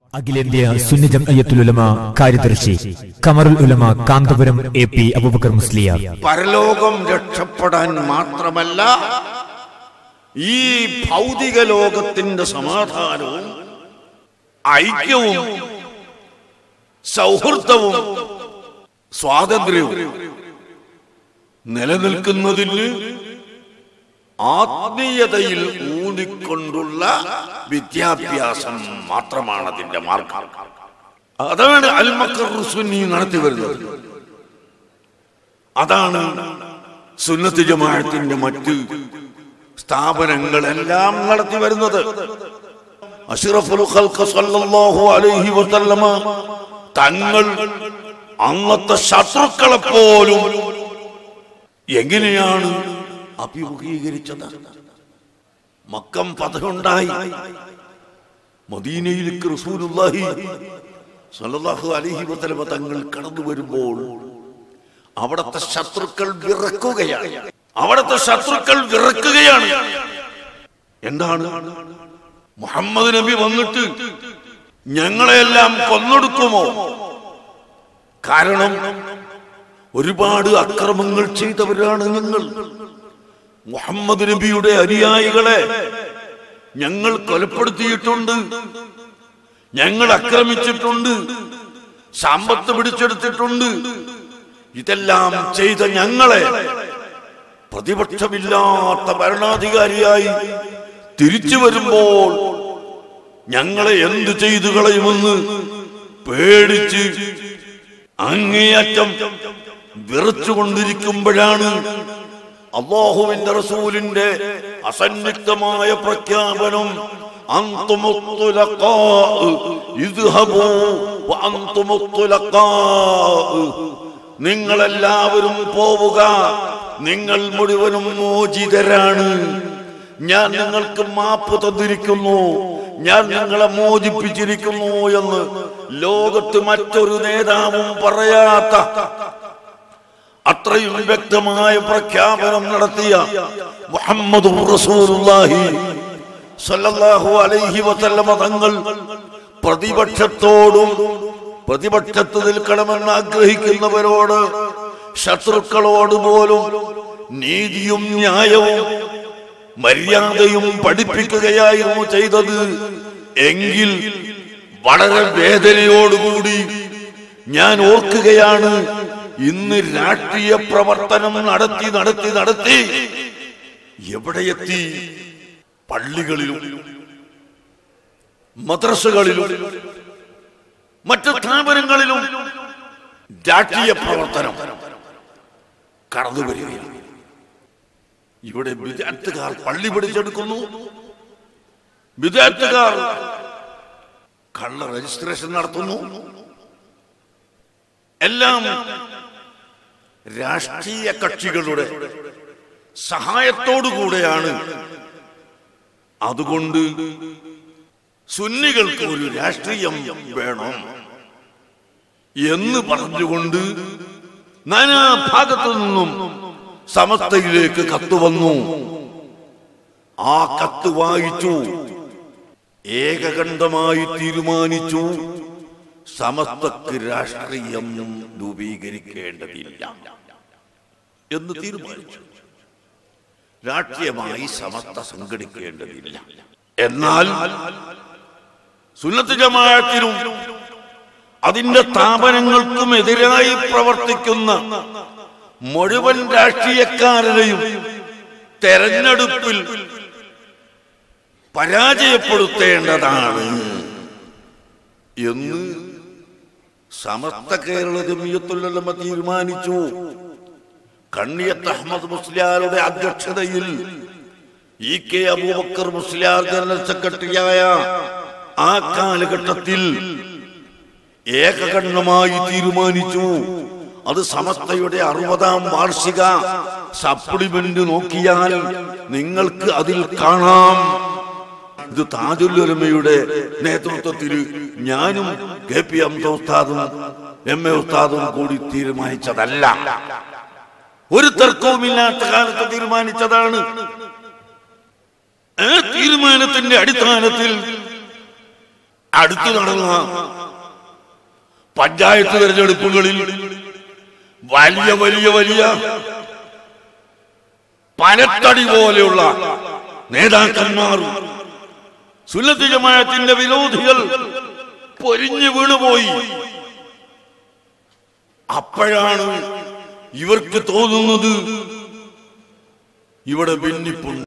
അഖിലേന്ത്യാ സുന്നി ജംഅയ്യത്തുൽ ഉലമ കാര്യദർശി Qamarul Ulama Kanthapuram A P Aboobacker Musliyar പരലോകം രക്ഷപ്പെടാൻ മാത്രമല്ല ഈ ഭൗതിക ലോകത്തിന്റെ സമാധാനവും ഐക്യവും സൗഹൃദവും സ്വാതന്ത്ര്യവും നിലനിൽക്കുന്നതിന് ആത്മീയതയിൽ ഊന്നിക്കൊണ്ടുള്ള വിദ്യാഭ്യാസം മാത്രമാണ് അതിന്റെ മാർഗം അതാണ് അൽമക്കർ സുന്നി നടത്തി വരുന്നത് അതാണ് സുന്നത്ത് ജമാഅത്തിന്റെ മറ്റ് സ്ഥാപനങ്ങളെല്ലാം നടത്തി വരുന്നത് അഷ്റഫുൽ ഖൽഖ് സല്ലല്ലാഹു അലൈഹി വസല്ലമ തങ്ങൾ അന്നത്തെ ശത്രുക്കളെ പോലും എങ്ങനെയാണ് അഭിമുഖീകരിച്ചത് മക്കം പഥയുണ്ടായി മദീനയിലേക്ക് റസൂലുള്ളാഹി സല്ലല്ലാഹു അലൈഹി വസല്ലമ തങ്ങൾ കടന്നു വരുമ്പോൾ അവിടത്തെ ശത്രുക്കൾ വിറക്കുകയാണ് അവിടത്തെ ശത്രുക്കൾ വിറക്കുകയാണ് എന്താണ് മുഹമ്മദ് നബി വന്നിട്ട് ഞങ്ങളെല്ലാം കൊന്നൊടുക്കുമോ കാരണം ഒരുപാട് അക്രമങ്ങൾ ചെയ്തവരാണ് ഞങ്ങൾ മുഹമ്മദ് നബിയുടെ അനുയായികളെ ഞങ്ങൾ കൊലപ്പെടുത്തിയിട്ടുണ്ട് ഞങ്ങൾ ആക്രമിച്ചിട്ടുണ്ട് സമ്പത്ത് പിടിച്ചെടുത്തിട്ടുണ്ട് ഇതെല്ലാം ചെയ്ത ഞങ്ങളെ പ്രതിപക്ഷമില്ലാത്ത ഭരണാധികാരിയായി തിരിച്ചു വരുമ്പോൾ ഞങ്ങളെ എന്തു ചെയ്തു കളയുമെന്ന് പേടിച്ച് അങ്ങേയറ്റം വിറച്ചുകൊണ്ടിരിക്കുമ്പോഴാണ് അള്ളാഹുവിന്റെ റസൂലിന്റെ അസന്നിഗ്ധമായ പ്രഖ്യാപനം أنتم الطلقاء اذهبوا وأنتم الطلقاء നിങ്ങളെല്ലാവരും പോവുക നിങ്ങൾ മുഴുവനും മോചിതരാണ് ഞാൻ നിങ്ങൾക്ക് മാപ്പ് തന്നിരിക്കുന്നു ഞാൻ നിങ്ങളെ മോചിപ്പിച്ചിരിക്കുന്നു എന്ന് ലോകത്ത് മറ്റൊരു നേതാവും പറയാത്ത അത്രയും വ്യക്തമായ പ്രഖ്യാപനം നടത്തിയ മുഹമ്മദ് റസൂലുള്ളാഹി സല്ലല്ലാഹു അലൈഹി വസല്ലമ തങ്ങൾ പ്രതിപക്ഷത്തോടും പ്രതിപക്ഷത്ത് നിൽക്കണമെന്ന് ആഗ്രഹിക്കുന്നവരോട് ശത്രുക്കളോട് പോലും നീതിയും ന്യായവും മര്യാദയും പഠിപ്പിക്കുകയായിരുന്നു ചെയ്തത് എങ്കിൽ വളരെ വേദനയോടുകൂടി ഞാൻ ഓർക്കുകയാണ് ഇന്ന് രാഷ്ട്രീയ പ്രവർത്തനം നടത്തി നടത്തി നടത്തി എവിടെയെത്തി പള്ളികളിലും മദ്രസകളിലും മറ്റു സ്ഥാപനങ്ങളിലും രാഷ്ട്രീയ പ്രവർത്തനം കടന്നു വരികയാണ് ഇവിടെ വിദ്യാർത്ഥികാർ പള്ളി പിടിച്ചെടുക്കുന്നു വിദ്യാർത്ഥികാർ കള്ള രജിസ്ട്രേഷൻ നടത്തുന്നു എല്ലാം രാഷ്ട്രീയ കക്ഷികളുടെ സഹായത്തോടുകൂടെയാണ് അതുകൊണ്ട് സുന്നികൾക്ക് ഒരു രാഷ്ട്രീയം വേണം എന്ന് പറഞ്ഞുകൊണ്ട് നാനാ ഭാഗത്തു നിന്നും സമസ്തയിലേക്ക് കത്ത് വന്നു ആ കത്ത് വായിച്ചു ഏകകണ്ഠമായി തീരുമാനിച്ചു സമസ്തക്ക് രാഷ്ട്രീയം രൂപീകരിക്കേണ്ടതില്ല എന്ന് തീരുമാനിച്ചു രാഷ്ട്രീയമായി സമസ്ത സംഘടിക്കേണ്ടതില്ല എന്നാൽ സുന്നത്ത് ജമാഅത്തിനും അതിന്റെ സ്ഥാപനങ്ങൾക്കും എതിരായി പ്രവർത്തിക്കുന്ന മുഴുവൻ രാഷ്ട്രീയക്കാരനെയും തെരഞ്ഞെടുപ്പിൽ പരാജയപ്പെടുത്തേണ്ടതാണ് എന്ന് സമസ്ത കേരള ജമിയത്തുല്ലമ തീരുമാനിച്ചു കണ്ണിയത്ത് അഹമ്മദ് മുസ്ലിയാരുടെ അധ്യക്ഷതയിൽ E K Aboobacker Musliyar general സെക്രട്ടറിയായ ആ കാലഘട്ടത്തിൽ ഏകകണ്ഠമായി തീരുമാനിച്ചു അത് സമസ്തയുടെ അറുപതാം വാർഷിക സപ്ലിമെന്റ് നോക്കിയാൽ നിങ്ങൾക്ക് അതിൽ കാണാം ഇത് താജുല്ലുലമയുടെ നേതൃത്വത്തിൽ ഞാനും കെ പി എം ഉസ്താദും എം എ ഉസ്താദും കൂടി തീരുമാനിച്ചതല്ല ഒരു തർക്കവുമില്ലാത്ത കാലത്ത് തീരുമാനിച്ചതാണ് ആ തീരുമാനത്തിന്റെ അടിസ്ഥാനത്തിൽ അടുത്തു നടന്ന പഞ്ചായത്ത് തെരഞ്ഞെടുപ്പുകളിൽ വലിയ വലിയ വലിയ പനത്തടി പോലെയുള്ള നേതാക്കന്മാർ സുന്നത്ത് ജമാഅത്തിന്റെ വിരോധികൾ പൊരിഞ്ഞു വീണുപോയി അപ്പോഴാണ് ഇവർക്ക് തോന്നുന്നത് ഇവിടെ ഭിന്നിപ്പുണ്ട്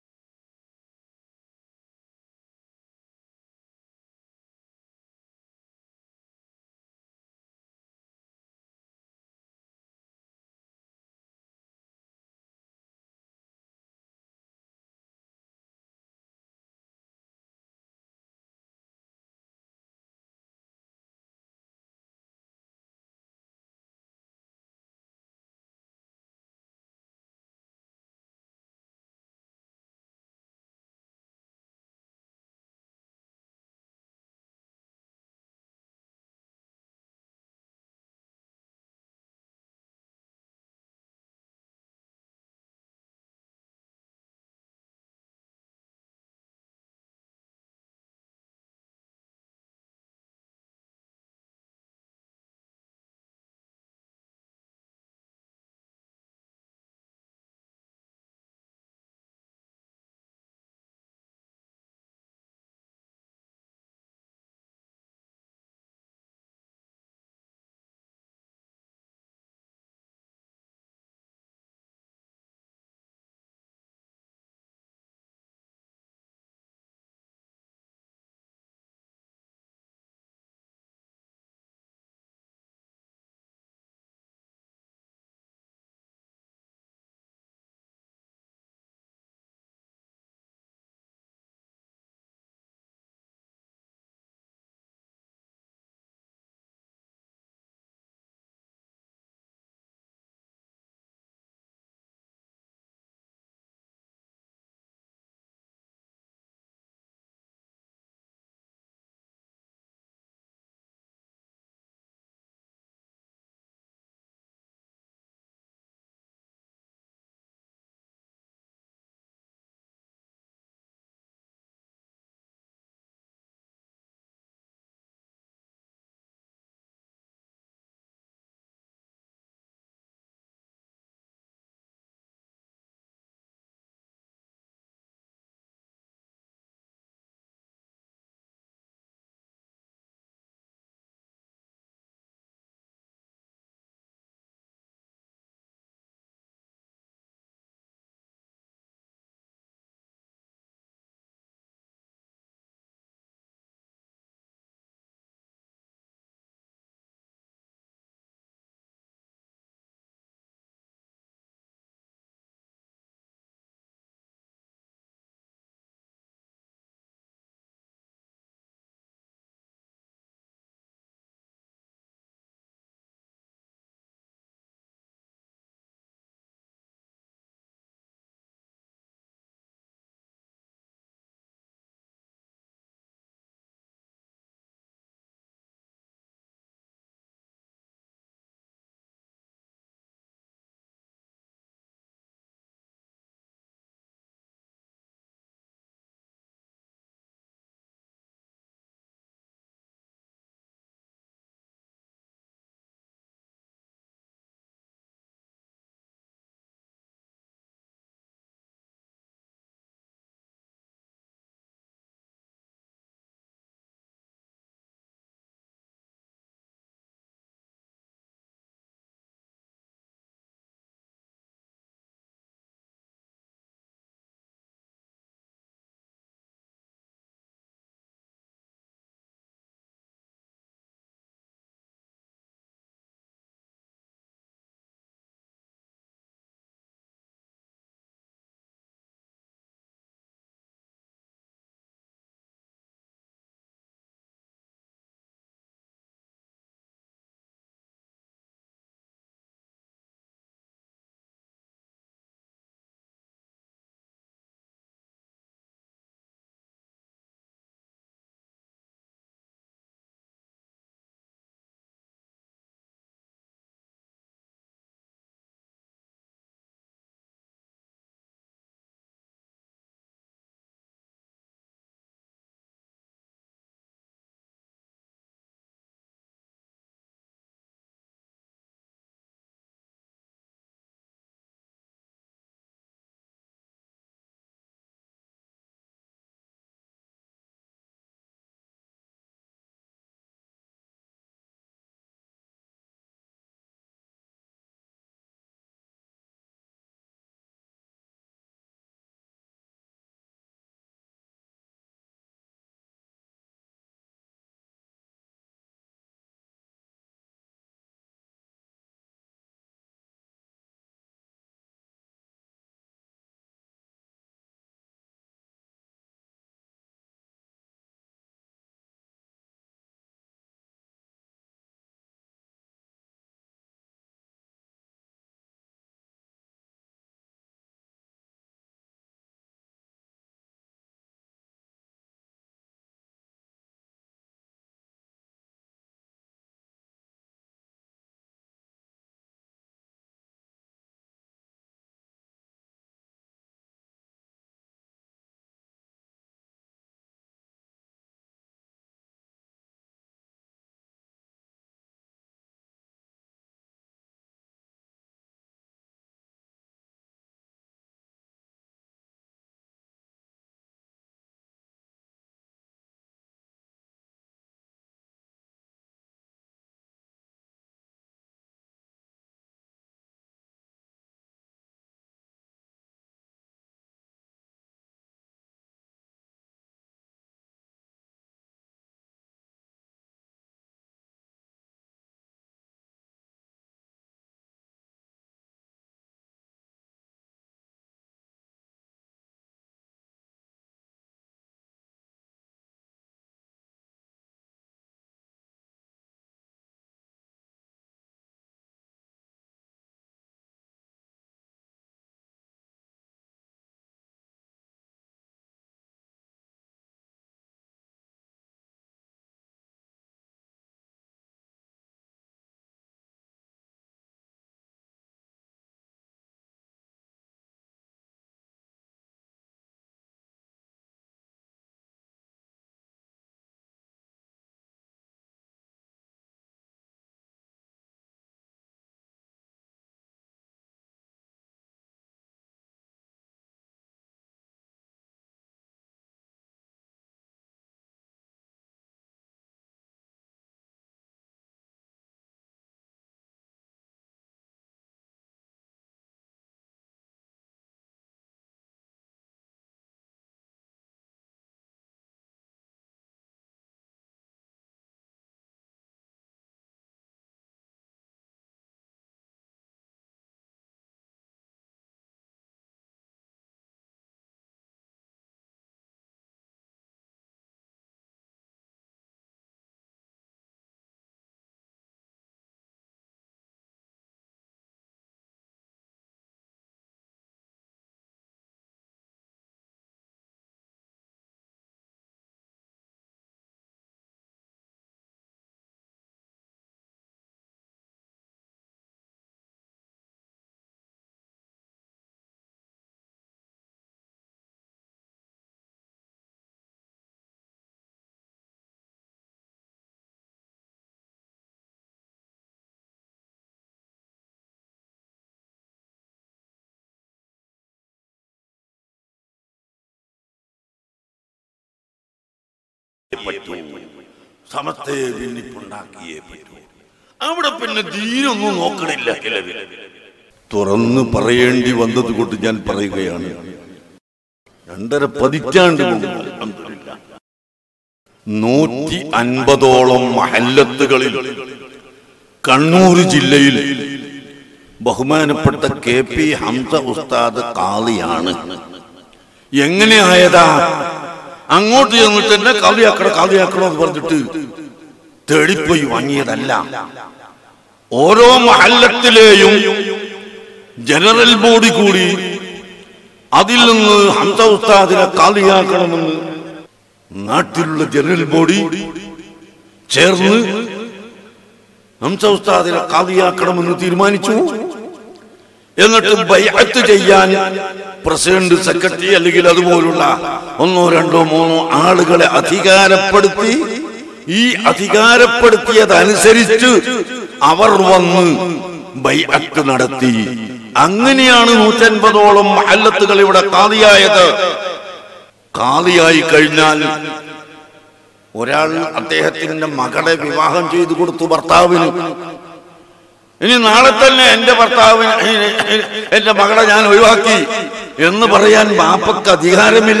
പറ്റൂ സമസ്തയെ ഭിന്നിപ്പുണ്ടാക്കിയേ പറ്റൂ അവിടെ പിന്നെ ദീനൊന്നും നോക്കണില്ല ചിലര് തുറന്നു പറയേണ്ടി വന്നത് കൊണ്ട് ഞാൻ പറയുകയാണ് രണ്ടര പതിറ്റാണ്ട് മുമ്പ് അൽഹംദുലില്ലാ, നൂറ്റി അൻപതോളം മഹല്ലത്തുകളിൽ കണ്ണൂർ ജില്ലയിൽ ബഹുമാനപ്പെട്ട കെ പി ഹംസ ഉസ്താദ് കാളിയാണ് എങ്ങനെ ആയതാ അങ്ങോട്ട് ചെന്നിട്ട് എന്നെ കാളിയാക്കണം കാളിയാക്കണോ എന്ന് പറഞ്ഞിട്ട് തേടിപ്പോയി വാങ്ങിയതല്ല ഓരോ മഹല്ലത്തിലെയും ജനറൽ ബോഡി കൂടി അതിൽ നിന്ന് ഹംസ ഉസ്താദിനെ കാളിയാക്കണമെന്ന് നാട്ടിലുള്ള ജനറൽ ബോഡി ചേർന്ന് ഹംസ ഉസ്താദിനെ കാളിയാക്കണമെന്ന് തീരുമാനിച്ചു എന്നിട്ട് ബൈഅത്ത് ചെയ്യാൻ പ്രസിഡന്റ് സെക്രട്ടറി അല്ലെങ്കിൽ അതുപോലുള്ള ഒന്നോ രണ്ടോ മൂന്നോ ആളുകളെ അധികാരപ്പെടുത്തി ഈ അധികാരപ്പെടുത്തിയതനുസരിച്ച് അവർ വന്ന് ബൈഅത്ത് നടത്തി അങ്ങനെയാണ് നൂറ്റൻപതോളം മഹല്ലത്തുകൾ ഇവിടെ കാതിയായത് കാതിയായി കഴിഞ്ഞാൽ ഒരാൾ അദ്ദേഹത്തിന്റെ മകളെ വിവാഹം ചെയ്തു കൊടുത്തു ഭർത്താവിന് ഇനി നാളെ തന്നെ എന്റെ ഭർത്താവിന് എന്റെ മകളെ ഞാൻ ഒഴിവാക്കി എന്ന് പറയാൻ വാപ്പക്ക് അധികാരമില്ല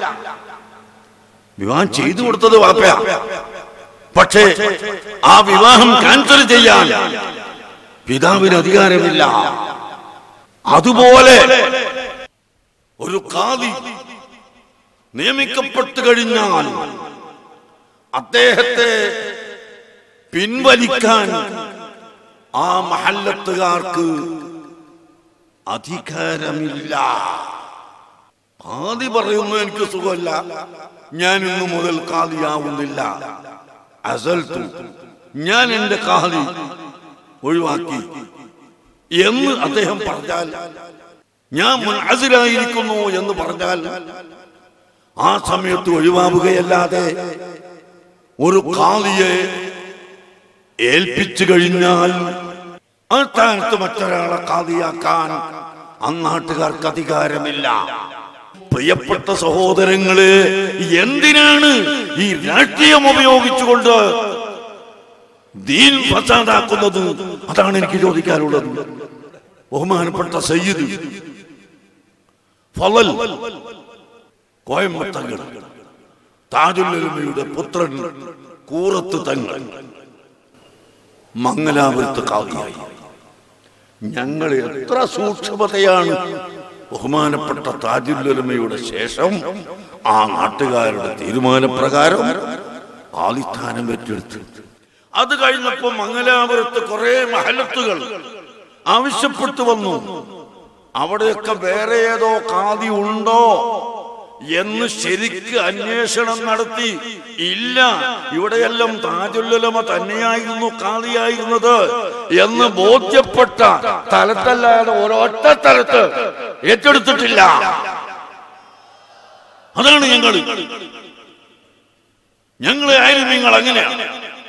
വിവാഹം ചെയ്തു കൊടുത്തത് വാപ്പയാ പക്ഷേ ആ വിവാഹം ക്യാൻസൽ ചെയ്യാൻ പിതാവിന് അധികാരമില്ല അതുപോലെ ഒരു കാതി നിയമിക്കപ്പെട്ടു കഴിഞ്ഞാൽ അദ്ദേഹത്തെ പിൻവലിക്കാൻ ആ മഹല്ലത്തുകാർക്ക് അധികാരമില്ല ആദി പറയുന്നു എനിക്ക് സുഖമല്ല ഞാൻ ഇന്നു മുതൽ കാതിയാവുന്നില്ല അസൽത്തു ഞാൻ എന്റെ കാതി ഒഴിവാക്കി എന്ന് അദ്ദേഹം പറഞ്ഞാൽ ഞാൻ മുൻഅസിലായിരിക്കുന്നു എന്ന് പറഞ്ഞാൽ ആ സമയത്ത് ഒഴിവാവുകയല്ലാതെ ഒരു കാളിയെ ഏൽപ്പിച്ചു കഴിഞ്ഞാൽ ആ സ്ഥാനത്ത് മറ്റൊരാളെ കാതിയാക്കാൻ അന്നാട്ടുകാർക്ക് അധികാരമില്ല പ്രിയപ്പെട്ട സഹോദരങ്ങളെ എന്തിനാണ് ഈ രാഷ്ട്രീയം ഉപയോഗിച്ചുകൊണ്ട് ദീൻ ഫസാദാക്കുന്നത് അതാണ് എനിക്ക് ചോദിക്കാനുള്ളത് ബഹുമാനപ്പെട്ട സയ്യിദ് ഫലൽ കോയമ്പത്തങ്ങൾ താജുല്ലമയുടെ പുത്രൻ കൂറത്ത് തങ്ങൾ മംഗലാപുരത്ത് കാവ്യായി ഞങ്ങൾ എത്ര സൂക്ഷ്മതയാണ് ബഹുമാനപ്പെട്ട താജുല്ലമയുടെ ശേഷം ആ നാട്ടുകാരുടെ തീരുമാനപ്രകാരം ആദിസ്ഥാനം ഏറ്റെടുത്തു അത് കഴിഞ്ഞപ്പോ മംഗലാപുരത്ത് കുറെ മഹലത്തുകൾ ആവശ്യപ്പെട്ടു വന്നു അവിടെയൊക്കെ വേറെ ഏതോ കാതി ഉണ്ടോ എന്ന് ശരിക്ക് അന്വേഷണം നടത്തി ഇല്ല ഇവിടെയെല്ലാം താജുല്ലമ തന്നെയായിരുന്നു കാതിയായിരുന്നത് എന്ന് ബോധ്യപ്പെട്ട സ്ഥലത്തല്ലാതെ ഒരൊറ്റ സ്ഥലത്ത് ഏറ്റെടുത്തിട്ടില്ല അതാണ് ഞങ്ങൾ ഞങ്ങളെ ആയാലും നിങ്ങൾ അങ്ങനെയാണ്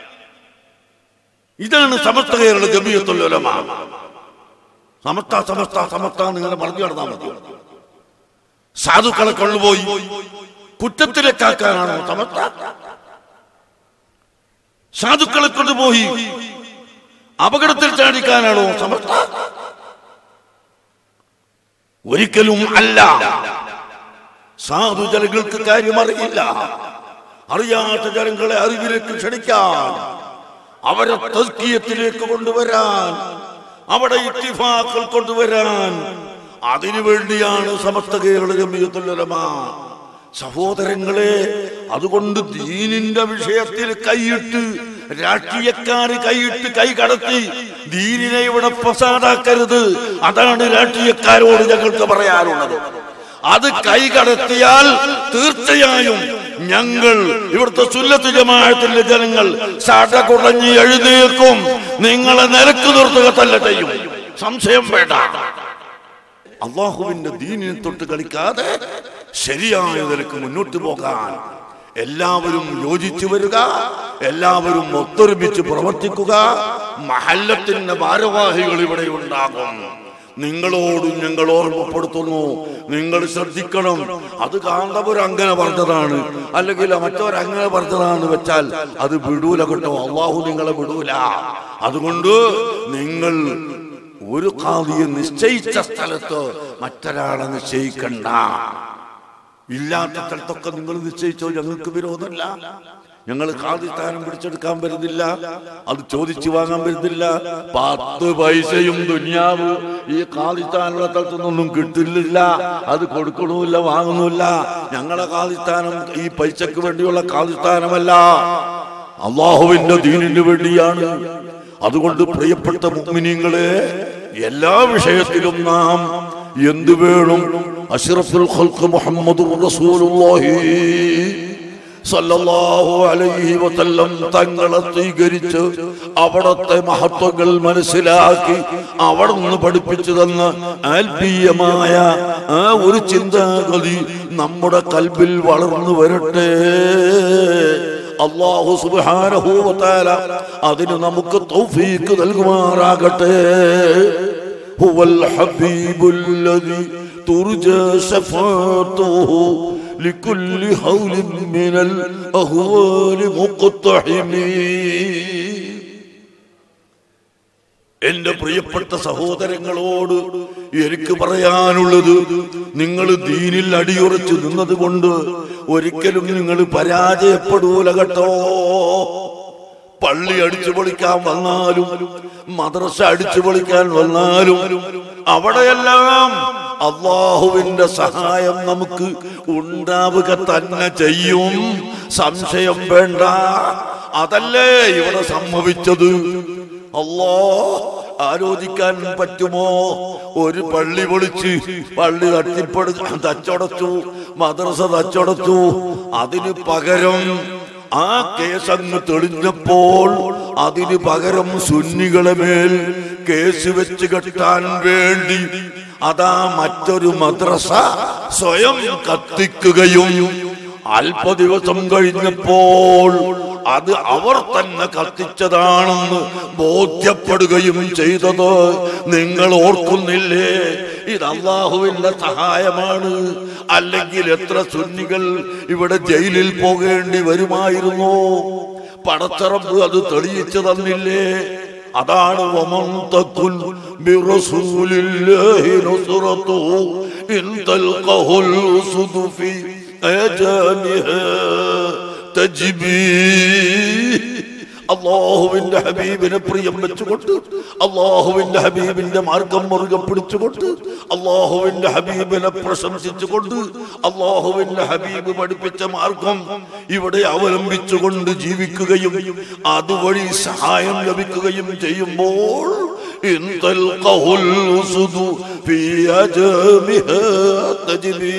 ഇതാണ് സമസ്ത കേരള ഗംഭീരത്തുല്ലോലമ സമസ്ത സമസ്ത സമസ്ത നിങ്ങൾ പറഞ്ഞു നടന്നാൽ മതി സാധുക്കളെ കൊണ്ടുപോയി കുറ്റത്തിലേക്കാക്കാനാണോ സമസ്ത സാധുക്കളെ കൊണ്ടുപോയി അപകടത്തിൽ ചാടിക്കാനാണോ സമസ്ത ഒരിക്കലും അല്ല സാധുജനങ്ങൾക്ക് കാര്യം അറിയില്ല അറിയാത്ത ജനങ്ങളെ അറിവിലേക്ക് ക്ഷണിക്കാൻ അവരെ തസ്കീയത്തിലേക്ക് കൊണ്ടുവരാൻ അവിടെ ഇത്തിഫാക്കൾ കൊണ്ടുവരാൻ അതിനുവേണ്ടിയാണ് സമസ്ത കേരള ജമീയത്തുലമ സഹോദരങ്ങളെ അതുകൊണ്ട് ദീനിന്റെ വിഷയത്തിൽ കൈയിട്ട് രാഷ്ട്രീയക്കാര് കൈയിട്ട് കൈ കടത്തി ദീനിനെ ഇവിടെ പ്രസാദാക്കരുത് അതാണ് രാഷ്ട്രീയക്കാരോട് ഞങ്ങൾക്ക് പറയാനുള്ളത് അത് കൈ കടത്തിയാൽ തീർച്ചയായും ഞങ്ങൾ ഇവിടുത്തെ സുല്ലത്ത് ജമാഅത്തിന്റെ ജനങ്ങൾ സടകുടഞ്ഞ് എഴുന്നേൽക്കും നിങ്ങളെ നിരക്ക് നിർത്തുക തന്നെ ചെയ്യും സംശയം വേണ്ട അള്ളാഹുവിന്റെ ദീനിനെ തൊട്ട് കളിക്കാതെ ശരിയായ നിലക്ക് മുന്നോട്ട് പോകാൻ എല്ലാവരും യോജിച്ചു വരിക എല്ലാവരും ഒത്തൊരുമിച്ച് പ്രവർത്തിക്കുക മഹല്ലത്തിന്റെ ഭാരവാഹികൾ ഇവിടെ ഉണ്ടാകും നിങ്ങളോടും ഞങ്ങൾ ഓർമ്മപ്പെടുത്തുന്നു നിങ്ങൾ ശ്രദ്ധിക്കണം അത് കാന്തപുരം അങ്ങനെ പറഞ്ഞതാണ് അല്ലെങ്കിൽ മറ്റവരങ്ങനെ പറഞ്ഞതാണ് വെച്ചാൽ അത് വിടൂല കേട്ടോ അള്ളാഹു നിങ്ങളെ വിടൂല അതുകൊണ്ട് നിങ്ങൾ ഒരു കാതിയെ നിശ്ചയിച്ച സ്ഥലത്ത് മറ്റൊരാളെ നിശ്ചയിക്കണ്ട ഇല്ലാത്ത സ്ഥലത്തൊക്കെ നിങ്ങൾ നിശ്ചയിച്ചോ ഞങ്ങൾക്ക് വിരോധമല്ല ഞങ്ങൾ സ്ഥാനം പിടിച്ചെടുക്കാൻ വരുന്നില്ല അത് ചോദിച്ചു വാങ്ങാൻ വരുന്നില്ല പത്ത് പൈസയും ദുന്യാവ് ഈ കാതിസ്ഥാനുള്ള സ്ഥലത്തു നിന്നൊന്നും കിട്ടില്ല അത് കൊടുക്കണമില്ല വാങ്ങുന്നില്ല ഞങ്ങളെ കാതിസ്ഥാനം ഈ പൈസക്ക് വേണ്ടിയുള്ള കാതിസ്ഥാനമല്ല അള്ളാഹുവിന്റെ ദീനിന് വേണ്ടിയാണ് അതുകൊണ്ട് പ്രിയപ്പെട്ട മുഅ്മിനീങ്ങളെ എല്ലാ വിഷയത്തിലും നാം എന്ത് വേണം അഷ്റഫുൽ ഖൽഖ് മുഹമ്മദുർ റസൂലുള്ളാഹി സല്ലല്ലാഹു അലൈഹി വസല്ലം തങ്ങളെ സ്വീകരിച്ച് അവിടത്തെ മഹത്വങ്ങൾ മനസ്സിലാക്കി അവിടെ നിന്ന് പഠിപ്പിച്ചു തന്ന ആത്മീയമായ ആ ഒരു ചിന്താഗതി നമ്മുടെ കൽബിൽ വളർന്നു വരട്ടെ അള്ളാഹു സുബ്ഹാനഹു വതആല അതിന് നമുക്ക് തൗഫീക്ക് നൽകുമാറാകട്ടെ ഹുവൽ ഹബീബുല്ലദി തുർജാ ശഫാഅത്തുഹു لكل حول من الأهوال مقتحمين എന്റെ പ്രിയപ്പെട്ട സഹോദരങ്ങളോട് എനിക്ക് പറയാനുള്ളത് നിങ്ങൾ ദീനിൽ അടിയുറച്ചു നിന്നതുകൊണ്ട് ഒരിക്കലും നിങ്ങൾ പരാജയപ്പെടൂല കേട്ടോ പള്ളി അടിച്ചു പൊളിക്കാൻ വന്നാലും മദ്രസ അടിച്ചു പൊളിക്കാൻ വന്നാലും അവിടെയെല്ലാം അള്ളാഹുവിന്റെ സഹായം നമുക്ക് ഉണ്ടാവുക തന്നെ ചെയ്യും സംശയം വേണ്ട അതല്ലേ ഇവിടെ സംഭവിച്ചത് അല്ലോ ആലോചിക്കാൻ പറ്റുമോ ഒരു പള്ളി പൊളിച്ച് പള്ളി തട്ടിപ്പടു തച്ചടച്ചു മദ്രസ തച്ചടച്ചു അതിന് പകരം ആ കേസ് അങ്ങ് തെളിഞ്ഞപ്പോൾ അതിന് പകരം സുന്നികളെ മേൽ കേസ് വെച്ച് കെട്ടാൻ വേണ്ടി അതാ മറ്റൊരു മദ്രസ സ്വയം കത്തിക്കുകയും അല്പ ദിവസം കഴിഞ്ഞപ്പോൾ അത് അവർ തന്നെ കത്തിച്ചതാണെന്ന് ബോധ്യപ്പെടുകയും ചെയ്തത് നിങ്ങൾ ഓർക്കുന്നില്ലേ ഇത് അള്ളാഹുവിന്റെ സഹായമാണ് അല്ലെങ്കിൽ എത്ര സുന്നികൾ ഇവിടെ ജയിലിൽ പോകേണ്ടി വരുമായിരുന്നു പടച്ചറമ്പ് അത് തെളിയിച്ചു തന്നില്ലേ അതാണ് വമൻ തകുൽ ബിറസൂലില്ലാഹി നുസ്റതുഹു ഇൻ തൽഖഹുൽ സുദുഫി അജാനിഹാ തജ്ബീ അള്ളാഹുവിന്റെ ഹബീബിനെ പ്രിയം വെച്ചുകൊണ്ട് അള്ളാഹുവിന്റെ ഹബീബിന്റെ മാർഗം മുറുകെ പിടിച്ചുകൊണ്ട് അള്ളാഹുവിന്റെ ഹബീബിനെ പ്രശംസിച്ചുകൊണ്ട് അള്ളാഹുവിന്റെ ഹബീബ് പഠിപ്പിച്ച മാർഗം ഇവിടെ അവലംബിച്ചുകൊണ്ട് ജീവിക്കുകയും അതുവഴി സഹായം ലഭിക്കുകയും ചെയ്യുമ്പോൾ ഇൻ തൽഖഹുൽ ഉസുദു ഫീ അജാമിഹാ തജ്ബീ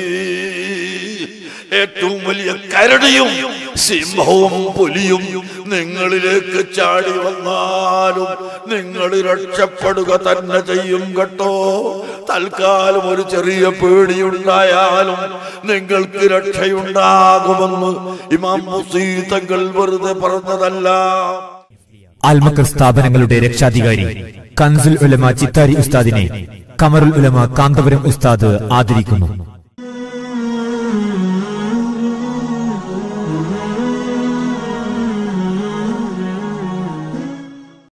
ഏറ്റവും വലിയ കരടിയും സിംഹവും പുലിയും നിങ്ങളിലേക്ക് ചാടി വന്നാലും നിങ്ങൾ രക്ഷപ്പെടുക തന്നെ ചെയ്യും കേട്ടോ തൽക്കാലം ഒരു ചെറിയ പേടിയുണ്ടായാലും നിങ്ങൾക്ക് രക്ഷയുണ്ടാകുമെന്ന് ഇമാം മുസീതങ്ങൾ വെറുതെ പറഞ്ഞതല്ല അൽമക്കർ സ്ഥാപനങ്ങളുടെ രക്ഷാധികാരി കൻസുൽ ഉലമ ചിത്താരി ഉസ്താദിനെ കമറുൽ ഉലമ കാന്തപുരം ഉസ്താദ് ആദരിക്കുന്നു